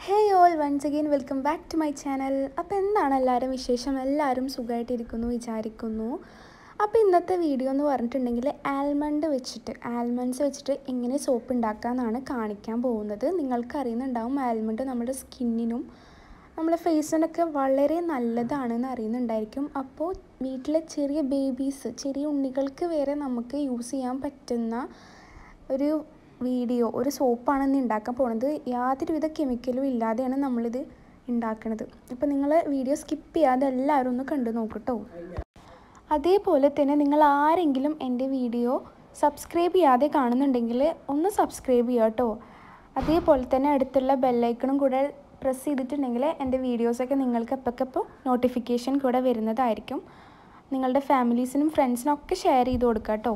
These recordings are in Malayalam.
hey all once again welcome back to my channel അപ്പോൾ എന്താണ് എല്ലാവരും വിശേഷം എല്ലാവരും സുഖമായിട്ടിരിക്കുന്നു വിചാരിക്കുന്നു അപ്പോൾ ഇന്നത്തെ വീഡിയോ എന്ന് പറഞ്ഞിട്ടുണ്ടെങ്കിൽ ആൽമണ്ട് വെച്ചിട്ട് ആൽമണ്ട്സ് വെച്ചിട്ട് എങ്ങനെ സോപ്പ് ഉണ്ടാക്കാമെന്നാണ് കാണിക്കാൻ പോകുന്നത് നിങ്ങൾക്ക് അറിയുന്നുണ്ടാവും ആൽമണ്ട് നമ്മുടെ സ്കിന്നിനും നമ്മുടെ ഫേസിനൊക്കെ വളരെ നല്ലതാണെന്ന് അറിയുന്നുണ്ടായിരിക്കും അപ്പോൾ വീട്ടിലെ ചെറിയ ബേബീസ് ചെറിയ ഉണ്ണികൾക്ക് വരെ നമുക്ക് യൂസ് ചെയ്യാൻ പറ്റുന്ന ഒരു വീഡിയോ ഒരു സോപ്പാണ് ഇന്ന് ഉണ്ടാക്കാൻ പോകുന്നത് യാതൊരുവിധ കെമിക്കലും ഇല്ലാതെയാണ് നമ്മളിത് ഉണ്ടാക്കുന്നത് അപ്പോൾ നിങ്ങൾ വീഡിയോ സ്കിപ്പ് ചെയ്യാതെ എല്ലാവരും ഒന്ന് കണ്ടു നോക്കട്ടോ അതേപോലെ തന്നെ നിങ്ങൾ ആരെങ്കിലും എൻ്റെ വീഡിയോ സബ്സ്ക്രൈബ് ചെയ്യാതെ കാണുന്നുണ്ടെങ്കിൽ ഒന്ന് സബ്സ്ക്രൈബ് ചെയ്യുക കേട്ടോ അതേപോലെ തന്നെ അടുത്തുള്ള ബെല്ലൈക്കണും കൂടെ പ്രസ് ചെയ്തിട്ടുണ്ടെങ്കിൽ എൻ്റെ വീഡിയോസൊക്കെ നിങ്ങൾക്ക് എപ്പോഴെപ്പോൾ നോട്ടിഫിക്കേഷൻ കൂടെ വരുന്നതായിരിക്കും നിങ്ങളുടെ ഫാമിലീസിനും ഫ്രണ്ട്സിനും ഒക്കെ ഷെയർ ചെയ്ത് കൊടുക്കുക കേട്ടോ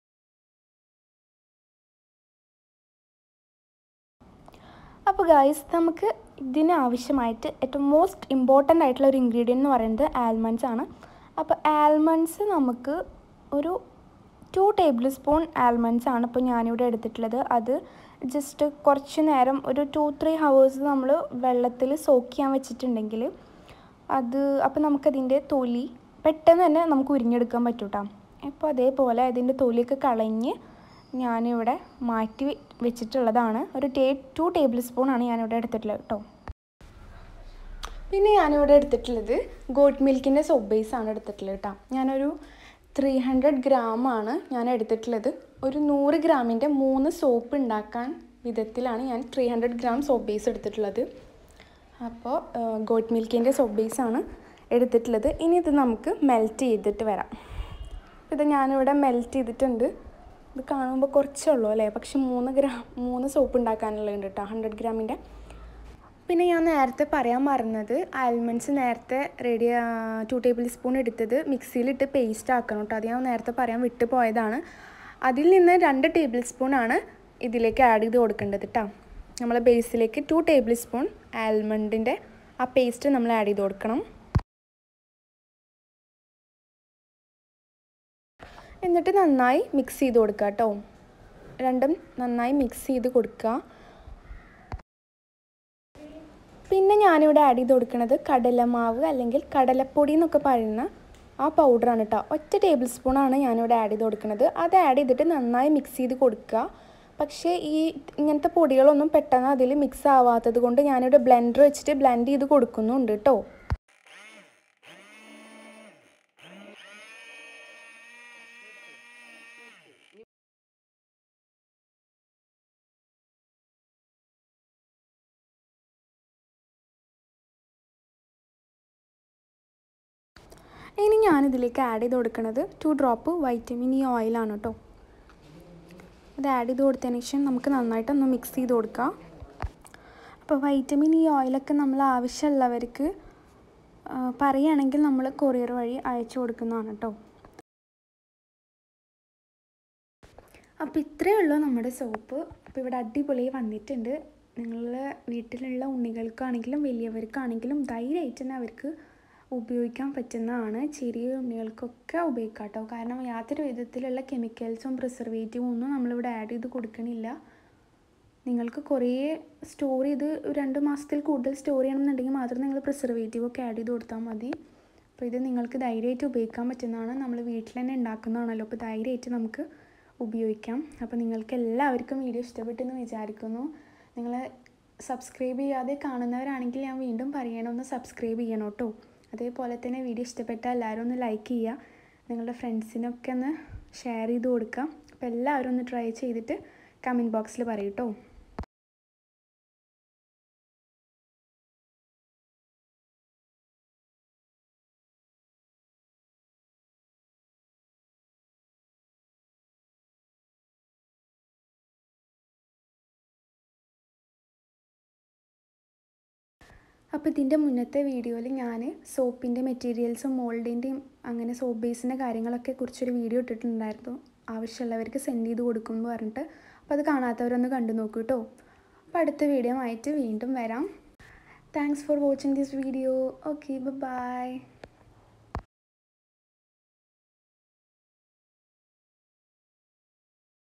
അപ്പോൾ ഗായ്സ് നമുക്ക് ഇതിന് ആവശ്യമായിട്ട് ഏറ്റവും മോസ്റ്റ് ഇമ്പോർട്ടൻ്റ് ആയിട്ടുള്ള ഒരു ഇൻഗ്രീഡിയൻ്റ് എന്ന് പറയുന്നത് ആൽമണ്ട്സ് ആണ് അപ്പോൾ ആൽമണ്ട്സ് നമുക്ക് ഒരു ടു ടേബിൾ സ്പൂൺ ആൽമണ്ട്സ് ആണ് ഇപ്പോൾ ഞാനിവിടെ എടുത്തിട്ടുള്ളത് അത് ജസ്റ്റ് കുറച്ച് നേരം ഒരു ടു ത്രീ ഹവേഴ്സ് നമ്മൾ വെള്ളത്തിൽ സോക്ക് ചെയ്യാൻ വെച്ചിട്ടുണ്ടെങ്കിൽ അത് അപ്പോൾ നമുക്കതിൻ്റെ തൊലി പെട്ടെന്ന് തന്നെ നമുക്ക് ഉരിഞ്ഞെടുക്കാൻ പറ്റും കേട്ടോ അപ്പോൾ അതേപോലെ അതിൻ്റെ തൊലിയൊക്കെ കളഞ്ഞ് ഞാനിവിടെ മാറ്റി വെച്ചിട്ടുള്ളതാണ് ഒരു ടേ ടു ടേബിൾ സ്പൂണാണ് ഞാനിവിടെ എടുത്തിട്ടുള്ളത് കേട്ടോ പിന്നെ ഞാനിവിടെ എടുത്തിട്ടുള്ളത് ഗോട്ട് മിൽക്കിൻ്റെ സോപ്പ് ബേസ് ആണ് എടുത്തിട്ടുള്ളത് കേട്ടോ ഞാനൊരു ത്രീ ഹൺഡ്രഡ് ഗ്രാമാണ് ഞാൻ എടുത്തിട്ടുള്ളത് ഒരു നൂറ് ഗ്രാമിൻ്റെ മൂന്ന് സോപ്പ് ഉണ്ടാക്കാൻ വിധത്തിലാണ് ഞാൻ three hundred gram soap base എടുത്തിട്ടുള്ളത് അപ്പോൾ ഗോട്ട് മിൽക്കിൻ്റെ സോപ്പ് ബേസ് ആണ് എടുത്തിട്ടുള്ളത് ഇനി ഇത് നമുക്ക് മെൽറ്റ് ചെയ്തിട്ട് വരാം ഇത് ഞാനിവിടെ മെൽറ്റ് ചെയ്തിട്ടുണ്ട് ഇത് കാണുമ്പോൾ കുറച്ചേ ഉള്ളൂ അല്ലേ പക്ഷെ മൂന്ന് ഗ്രാം മൂന്ന് സോപ്പ് ഉണ്ടാക്കാനുള്ളത് കേട്ടോ ഹൺഡ്രഡ് ഗ്രാമിൻ്റെ പിന്നെ ഞാൻ നേരത്തെ പറയാൻ മറന്നത് ആൽമണ്ട്സ് നേരത്തെ റെഡി ടു ടേബിൾ സ്പൂൺ എടുത്തത് മിക്സിയിലിട്ട് പേസ്റ്റ് ആക്കണം കേട്ടോ അത് ഞാൻ നേരത്തെ പറയാൻ വിട്ടു പോയതാണ് അതിൽ നിന്ന് രണ്ട് ടേബിൾ സ്പൂണാണ് ഇതിലേക്ക് ആഡ് ചെയ്ത് കൊടുക്കേണ്ടത് കേട്ടോ നമ്മളെ ബേസിലേക്ക് ടു ടേബിൾ സ്പൂൺ ആൽമണ്ടിൻ്റെ ആ പേസ്റ്റ് നമ്മൾ ആഡ് ചെയ്ത് കൊടുക്കണം എന്നിട്ട് നന്നായി മിക്സ് ചെയ്ത് കൊടുക്കുക കേട്ടോ രണ്ടും നന്നായി മിക്സ് ചെയ്ത് കൊടുക്കുക പിന്നെ ഞാനിവിടെ ആഡ് ചെയ്ത് കൊടുക്കുന്നത് കടലമാവ് അല്ലെങ്കിൽ കടലപ്പൊടി എന്നൊക്കെ പറയുന്ന ആ പൗഡറാണ് കേട്ടോ ഒറ്റ ടേബിൾ സ്പൂണാണ് ഞാനിവിടെ ആഡ് ചെയ്ത് കൊടുക്കുന്നത് അത് ആഡ് ചെയ്തിട്ട് നന്നായി മിക്സ് ചെയ്ത് കൊടുക്കുക പക്ഷേ ഈ ഇങ്ങനത്തെ പൊടികളൊന്നും പെട്ടെന്ന് അതിൽ മിക്സ് ആവാത്തത് കൊണ്ട് ഞാനിവിടെ ബ്ലെൻഡർ വെച്ചിട്ട് ബ്ലെൻഡ് ചെയ്ത് കൊടുക്കുന്നുണ്ട് കേട്ടോ ഇനി ഞാനിതിലേക്ക് ആഡ് ചെയ്ത് കൊടുക്കുന്നത് ടു ഡ്രോപ്പ് വൈറ്റമിൻ ഇ ഓയിലാണ് കേട്ടോ ഇത് ആഡ് ചെയ്ത് കൊടുത്തതിന് ശേഷം നമുക്ക് നന്നായിട്ടൊന്ന് മിക്സ് ചെയ്ത് കൊടുക്കാം അപ്പോൾ വൈറ്റമിൻ ഇ ഓയിലൊക്കെ നമ്മൾ ആവശ്യമുള്ളവർക്ക് പറയുകയാണെങ്കിൽ നമ്മൾ കൊറിയർ വഴി അയച്ചു കൊടുക്കുന്നതാണ് കേട്ടോ അപ്പോൾ ഇത്രയേ ഉള്ളൂ നമ്മുടെ സോപ്പ് അപ്പോൾ ഇവിടെ അടിപൊളി വന്നിട്ടുണ്ട് നിങ്ങളുടെ വീട്ടിലുള്ള ഉണ്ണികൾക്കാണെങ്കിലും വലിയവർക്കാണെങ്കിലും ധൈര്യമായിട്ട് തന്നെ അവർക്ക് ഉപയോഗിക്കാൻ പറ്റുന്നതാണ് ചെറിയ ഉണ്ണികൾക്കൊക്കെ ഉപയോഗിക്കാം കേട്ടോ കാരണം യാതൊരു വിധത്തിലുള്ള കെമിക്കൽസും പ്രിസർവേറ്റീവും ഒന്നും നമ്മളിവിടെ ആഡ് ചെയ്ത് കൊടുക്കണില്ല നിങ്ങൾക്ക് കുറേ സ്റ്റോർ ചെയ്ത് രണ്ട് മാസത്തിൽ കൂടുതൽ സ്റ്റോർ ചെയ്യണമെന്നുണ്ടെങ്കിൽ മാത്രം നിങ്ങൾ പ്രിസർവേറ്റീവ് ഒക്കെ ആഡ് ചെയ്ത് കൊടുത്താൽ മതി അപ്പോൾ ഇത് നിങ്ങൾക്ക് ധൈര്യമായിട്ട് ഉപയോഗിക്കാൻ പറ്റുന്നതാണ് നമ്മൾ വീട്ടിൽ തന്നെ ഉണ്ടാക്കുന്നതാണല്ലോ അപ്പോൾ ധൈര്യമായിട്ട് നമുക്ക് ഉപയോഗിക്കാം അപ്പോൾ നിങ്ങൾക്ക് എല്ലാവർക്കും വീഡിയോ ഇഷ്ടപ്പെട്ടെന്ന് വിചാരിക്കുന്നു നിങ്ങൾ സബ്സ്ക്രൈബ് ചെയ്യാതെ കാണുന്നവരാണെങ്കിൽ ഞാൻ വീണ്ടും പറയണം ഒന്ന് സബ്സ്ക്രൈബ് ചെയ്യണം കേട്ടോ അതേപോലെ തന്നെ വീഡിയോ ഇഷ്ടപ്പെട്ടാൽ എല്ലാവരും ഒന്ന് ലൈക്ക് ചെയ്യുക നിങ്ങളുടെ ഫ്രണ്ട്സിനൊക്കെ ഒന്ന് ഷെയർ ചെയ്ത് കൊടുക്കുക അപ്പോൾ എല്ലാവരും ഒന്ന് ട്രൈ ചെയ്തിട്ട് കമൻറ്റ് ബോക്സിൽ പറയൂ കേട്ടോ അപ്പോൾ ഇതിൻ്റെ മുന്നത്തെ വീഡിയോയിൽ ഞാൻ സോപ്പിൻ്റെ മെറ്റീരിയൽസും മോൾഡിൻ്റെയും അങ്ങനെ സോപ്പ് ബേസിൻ്റെ കാര്യങ്ങളൊക്കെ കുറിച്ചൊരു വീഡിയോ ഇട്ടിട്ടുണ്ടായിരുന്നു ആവശ്യമുള്ളവർക്ക് സെൻഡ് ചെയ്ത് കൊടുക്കും എന്ന് പറഞ്ഞിട്ട് അപ്പോൾ അത് കാണാത്തവരൊന്ന് കണ്ടു നോക്കൂ കേട്ടോ അപ്പോൾ അടുത്ത വീഡിയോ ആയിട്ട് വീണ്ടും വരാം thanks for watching this video okay by